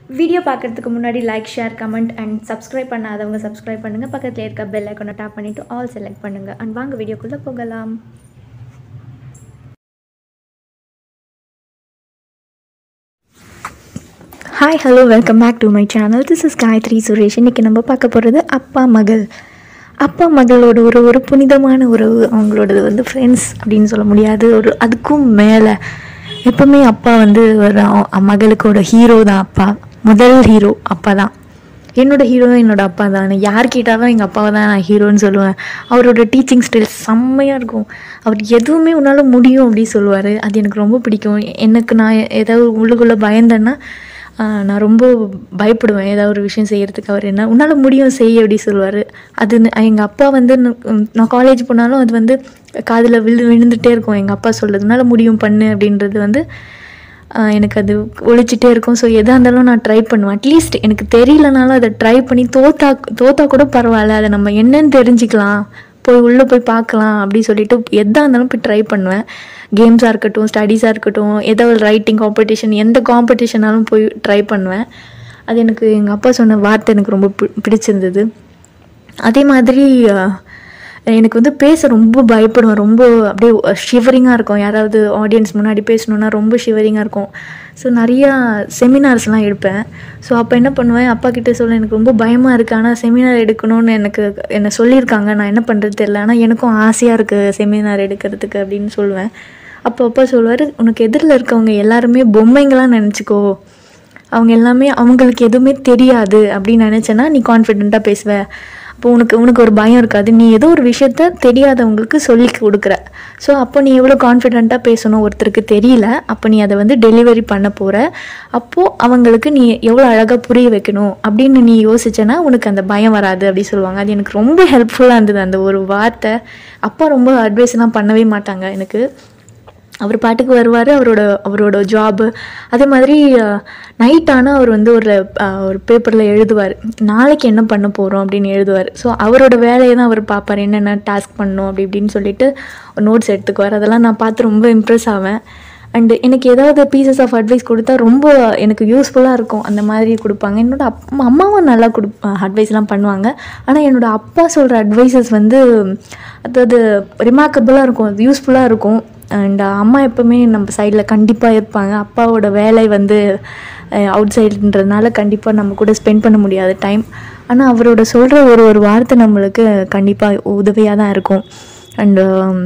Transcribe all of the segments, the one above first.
video பார்க்குறதுக்கு முன்னாடி like share comment and subscribe பண்ணாதவங்க சப்ஸ்கிரைப் பண்ணுங்கள் பக்கத்தில் இருக்க பெல் ஐக்கனை டேப் பண்ணிவிட்டு ஆல் செலக்ட் பண்ணுங்கள் அண்ட் வாங்க வீடியோக்குள்ளே போகலாம் hi hello welcome back to my channel this is Gayathri Suresh இன்றைக்கி நம்ம பார்க்க போகிறது அப்பா மகள் அப்பா மகளோட ஒரு ஒரு புனிதமான உறவு அவங்களோடது வந்து ஃப்ரெண்ட்ஸ் அப்படின்னு சொல்ல முடியாது ஒரு அதுக்கும் மேலே எப்பவுமே அப்பா வந்து ஒரு அவ- மகளுக்கோட ஹீரோ தான் அப்பா முதல் ஹீரோ அப்பா தான் என்னோட ஹீரோ என்னோட அப்பா தான் யார் கேட்டாலும் எங்கள் அப்பாவை தான் நான் ஹீரோன்னு சொல்லுவேன் அவரோட டீச்சிங் ஸ்டைல் செம்மையாக இருக்கும் அவர் எதுவுமே உன்னால் முடியும் அப்படி சொல்லுவார் அது எனக்கு ரொம்ப பிடிக்கும் எனக்கு நான் ஏதாவது உள்ளுக்குள்ளே பயந்தேன்னா ஆஹ், நான் ரொம்ப பயப்படுவேன் ஏதாவது ஒரு விஷயம் செய்யறதுக்கு அவர் என்ன உன்னால் முடியும் செய் அப்படி சொல்லுவார் அது எங்கள் அப்பா வந்து ந- நான் காலேஜ் போனாலும் அது வந்து காதில் விழு விழுந்துட்டே இருக்கும் எங்கள் அப்பா சொல்கிறது உன்னால் முடியும் பண்ணு அப்படின்றது வந்து ஆஹ் எனக்கு அது ஒழிச்சிட்டே இருக்கும் ஸோ எதாக இருந்தாலும் நான் ட்ரை பண்ணுவேன் அட்லீஸ்ட் எனக்கு தெரியலனாலும் அதை ட்ரை பண்ணி தோத்தா தோத்தா கூட பரவாயில்ல அதை நம்ம என்னன்னு தெரிஞ்சுக்கலாம் போய் உள்ளே போய் பார்க்கலாம் அப்படி சொல்லிட்டு எதாக இருந்தாலும் போய் ட்ரை பண்ணுவேன் கேம்ஸாக இருக்கட்டும் ஸ்டடீஸாக இருக்கட்டும் ஏதாவது ரைட்டிங் காம்படிஷன் எந்த காம்படிஷனாலும் போய் ட்ரை பண்ணுவேன் அது எனக்கு எங்கள் அப்பா சொன்ன வார்த்தை எனக்கு ரொம்ப பி- பிடிச்சிருந்தது அதே மாதிரி அஹ், எனக்கு வந்து பேச ரொம்ப பயப்படுவேன் ரொம்ப அப்படியே ஷிவரிங்காக இருக்கும் யாராவது ஆடியன்ஸ் முன்னாடி பேசணுன்னா ரொம்ப ஷிவரிங்காக இருக்கும் ஸோ நிறையா செமினார்ஸ்லாம் எடுப்பேன் ஸோ அப்போ என்ன பண்ணுவேன் அப்பா கிட்ட சொல்ல எனக்கு ரொம்ப பயமாக இருக்குது ஆனால் செமினார் எடுக்கணும்னு எனக்கு என்ன சொல்லியிருக்காங்க நான் என்ன பண்ணுறது தெரியல ஆனால் எனக்கும் ஆசையாக இருக்குது செமினார் எடுக்கிறதுக்கு அப்படின்னு சொல்லுவேன் அப்போ அப்பா சொல்லுவார் உனக்கு எதிரில் இருக்கவங்க எல்லாருமே பொம்மைங்களாம் நினச்சிக்கோ அவங்க எல்லாமே அவங்களுக்கு எதுவுமே தெரியாது அப்படின்னு நினச்சேன்னா நீ கான்ஃபிடெண்ட்டாக பேசுவ அப்போ உனக்கு உனக்கு ஒரு பயம் இருக்காது நீ ஏதோ ஒரு விஷயத்த தெரியாதவங்களுக்கு சொல்லி கொடுக்குற ஸோ அப்போ நீ எவ்வளோ கான்ஃபிடெண்ட்டாக பேசணும் ஒருத்தருக்கு தெரியல அப்போ நீ அதை வந்து டெலிவரி பண்ண போகிற அப்போது அவங்களுக்கு நீ எவ்வளோ அழகாக புரிய வைக்கணும் அப்படின்னு நீ யோசிச்சேன்னா உனக்கு அந்த பயம் வராது அப்படி சொல்லுவாங்க அது எனக்கு ரொம்ப ஹெல்ப்ஃபுல்லாக இருந்தது அந்த ஒரு வார்த்தை அப்பா ரொம்ப அட்வைஸ்லாம் பண்ணவே மாட்டாங்க எனக்கு அவர் பாட்டுக்கு வருவார் அவரோட அவரோட ஜாபு அதே மாதிரி நைட் ஆனால் அவர் வந்து ஒரு அஹ், ஒரு பேப்பரில் எழுதுவார் நாளைக்கு என்ன பண்ண போகிறோம் அப்படின்னு எழுதுவார் ஸோ அவரோட வேலையை தான் அவர் பார்ப்பார் என்னென்ன டாஸ்க் பண்ணணும் அப்படி இப்படின்னு சொல்லிட்டு நோட்ஸ் எடுத்துக்குவார் அதெல்லாம் நான் பார்த்து ரொம்ப இம்ப்ரெஸ் ஆவேன் அண்டு எனக்கு ஏதாவது பீசஸ் ஆஃப் அட்வைஸ் கொடுத்தா ரொம்ப எனக்கு யூஸ்ஃபுல்லாக இருக்கும் அந்த மாதிரி கொடுப்பாங்க என்னோட அப் அம்மாவும் நல்லா கொடு அட்வைஸ்லாம் பண்ணுவாங்க ஆனால் என்னோட அப்பா சொல்கிற அட்வைசஸ் வந்து அதாவது ரிமார்க்கபுளாக இருக்கும் அது யூஸ்ஃபுல்லாக இருக்கும் அண்ட் அம்மா எப்பவுமே நம்ம சைடில் கண்டிப்பாக இருப்பாங்க அப்பாவோட வேலை வந்து அவுட் சைடுன்றதுனால கண்டிப்பாக நம்ம கூட ஸ்பெண்ட் பண்ண முடியாது டைம் ஆனால் அவரோட சொல்கிற ஒரு ஒரு வார்த்தை நம்மளுக்கு கண்டிப்பாக உதவியாக தான் இருக்கும் அண்டு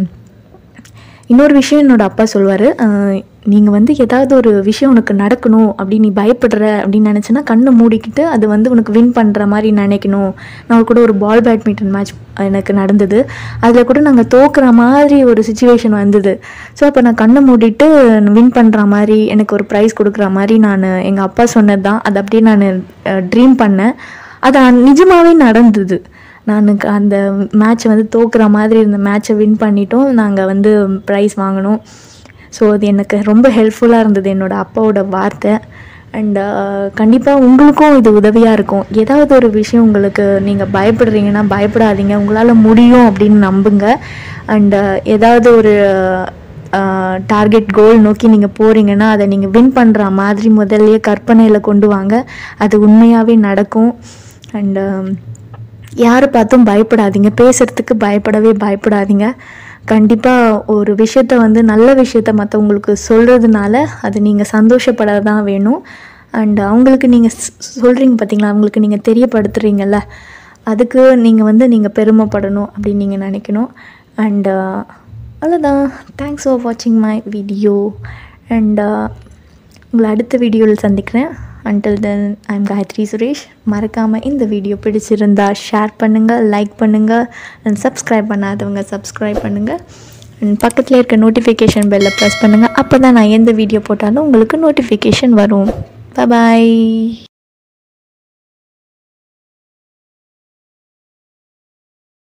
இன்னொரு விஷயம் என்னோட அப்பா சொல்லுவார் நீங்கள் வந்து ஏதாவது ஒரு விஷயம் உனக்கு நடக்கணும் அப்படி நீ பயப்படுற அப்படின்னு நினச்சேன்னா கண்ணை மூடிக்கிட்டு அது வந்து உனக்கு வின் பண்ணுற மாதிரி நினைக்கணும் நான் கூட ஒரு பால் பேட்மிண்டன் மேட்ச் எனக்கு நடந்தது அதில் கூட நாங்கள் தோக்குற மாதிரி ஒரு சுச்சுவேஷன் வந்தது ஸோ அப்போ நான் கண்ணை மூடிட்டு வின் பண்ணுற மாதிரி எனக்கு ஒரு ப்ரைஸ் கொடுக்குற மாதிரி நான் எங்கள் அப்பா சொன்னது தான் அது அப்படியே நான் ட்ரீம் பண்ணேன் அது நிஜமாகவே நடந்தது நான் அந்த மேட்ச்சை வந்து தோக்குற மாதிரி இருந்த மேட்ச்சை வின் பண்ணிட்டோம் நாங்கள் வந்து ப்ரைஸ் வாங்கினோம் ஸோ அது எனக்கு ரொம்ப ஹெல்ப்ஃபுல்லாக இருந்தது என்னோட அப்பாவோட வார்த்தை அண்ட் கண்டிப்பாக உங்களுக்கும் இது உதவியாக இருக்கும் ஏதாவது ஒரு விஷயம் உங்களுக்கு நீங்கள் பயப்படுறீங்கன்னா பயப்படாதீங்க உங்களால் முடியும் அப்படின்னு நம்புங்க அண்ட் ஏதாவது ஒரு டார்கெட் கோல் நோக்கி நீங்கள் போகிறீங்கன்னா அதை நீங்கள் வின் பண்ணுற மாதிரி முதல்லயே கற்பனையில் கொண்டு வாங்க அது உண்மையாகவே நடக்கும் அண்டு யாரை பார்த்தும் பயப்படாதீங்க பேசுகிறதுக்கு பயப்படவே பயப்படாதீங்க கண்டிப்பாக ஒரு விஷயத்த வந்து நல்ல விஷயத்த மற்றவங்களுக்கு சொல்கிறதுனால அது நீங்கள் சந்தோஷப்பட தான் வேணும் அண்ட் அவங்களுக்கு நீங்கள் சொல்கிறீங்க பார்த்தீங்களா அவங்களுக்கு நீங்கள் தெரியப்படுத்துகிறீங்கல்ல அதுக்கு நீங்கள் வந்து நீங்கள் பெருமைப்படணும் அப்படின்னு நீங்கள் நினைக்கணும் அண்ட் அவ்வளோதான் தேங்க்ஸ் ஃபார் வாட்சிங் மை வீடியோ அண்ட் உங்களை அடுத்த வீடியோவில் சந்திக்கிறேன் until then I'm Gayathri Suresh மறக்காமல் இந்த வீடியோ பிடிச்சிருந்தா ஷேர் பண்ணுங்கள் லைக் பண்ணுங்கள் அண்ட் சப்ஸ்கிரைப் பண்ணாதவங்க சப்ஸ்கிரைப் பண்ணுங்கள் அண்ட் பக்கத்தில் இருக்க நோட்டிஃபிகேஷன் பெல்லை ப்ரெஸ் பண்ணுங்கள் அப்போ தான் நான் எந்த வீடியோ போட்டாலும் உங்களுக்கு நோட்டிஃபிகேஷன் வரும் பாய்